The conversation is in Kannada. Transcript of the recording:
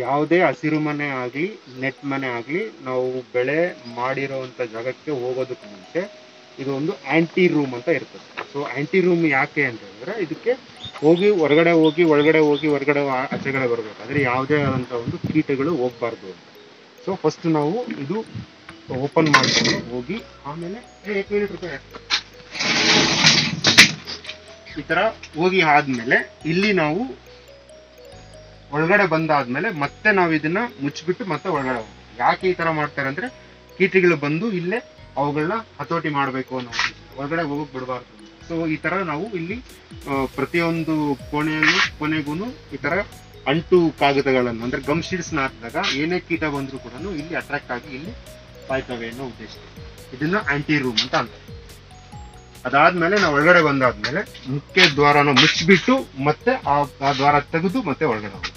ಯಾವುದೇ ಹಸಿರು ಮನೆ ಆಗಲಿ ನೆಟ್ ಮನೆ ಆಗಲಿ ನಾವು ಬೆಳೆ ಮಾಡಿರೋವಂಥ ಜಾಗಕ್ಕೆ ಹೋಗೋದಕ್ಕೆ ಮುಂಚೆ ಇದು ಒಂದು ಆಂಟಿ ರೂಮ್ ಅಂತ ಇರ್ತದೆ ಸೊ ಆಂಟಿ ರೂಮ್ ಯಾಕೆ ಅಂತ ಹೇಳಿದ್ರೆ ಇದಕ್ಕೆ ಹೋಗಿ ಹೊರಗಡೆ ಹೋಗಿ ಒಳಗಡೆ ಹೋಗಿ ಹೊರಗಡೆ ಆ- ಆಚೆಗಡೆ ಬರಬೇಕಾದ್ರೆ ಯಾವುದೇ ಆದಂಥ ಒಂದು ಕೀಟಗಳು ಹೋಗ್ಬಾರ್ದು ಅಂತ ಸೊ ಫಸ್ಟ್ ನಾವು ಇದು ಓಪನ್ ಮಾಡ್ಕೊಂಡು ಹೋಗಿ ಆಮೇಲೆ ಏ, ಏಕ್ minute ರೂಪಾಯಿ. ಈ ತರ ಹೋಗಿ ಆದ್ಮೇಲೆ ಇಲ್ಲಿ ನಾವು ಒಳಗಡೆ ಬಂದಾದ್ಮೇಲೆ ಮತ್ತೆ ನಾವು ಇದನ್ನ ಮುಚ್ಚಿಬಿಟ್ಟು ಮತ್ತೆ ಒಳಗಡೆ ಹೋಗ್ಬೇಕು ಯಾಕೆ ಈ ತರ ಮಾಡ್ತಾರೆ ಅಂದ್ರೆ ಕೀಟಗಳು ಬಂದು ಇಲ್ಲೇ ಅವುಗಳನ್ನ ಹತೋಟಿ ಮಾಡಬೇಕು ಅನ್ನೋ ಉದ್ದೇಶ. ಒಳಗಡೆ ಹೋಗಕ್ ಬಿಡಬಾರ್ದು ಸೊ ಈ ತರ ನಾವು ಇಲ್ಲಿ ಆ, ಪ್ರತಿಯೊಂದು ಕೋಣೆಯಲ್ಲೂ ಕೊನೆಗೂ ಈ ತರ ಅಂಟು ಕಾಗದಗಳನ್ನು ಅಂದ್ರೆ ಗಮ್ ಶೀಟ್ಸ್ ನ ಹಾಕಿದಾಗ ಏನೇ ಕೀಟ ಬಂದ್ರು ಕೂಡ ಇಲ್ಲಿ ಅಟ್ರಾಕ್ಟ್ ಆಗಿ ಇಲ್ಲಿ ಸಾಯ್ತವೆ ಅನ್ನೋ ಉದ್ದೇಶ ಇದನ್ನ ಆಂಟಿ ರೂಮ್ ಅಂತ ಅಂತಾರೆ ಅದಾದ್ಮೇಲೆ ನಾವು ಒಳಗಡೆ ಬಂದಾದ್ಮೇಲೆ ಮುಖ್ಯ ದ್ವಾರನ ಮುಚ್ಚಿಬಿಟ್ಟು ಮತ್ತೆ ಆ ಆ ದ್ವಾರ ತೆಗೆದು ಮತ್ತೆ ಒಳಗಡೆ ಹೋಗ್ಬೇಕು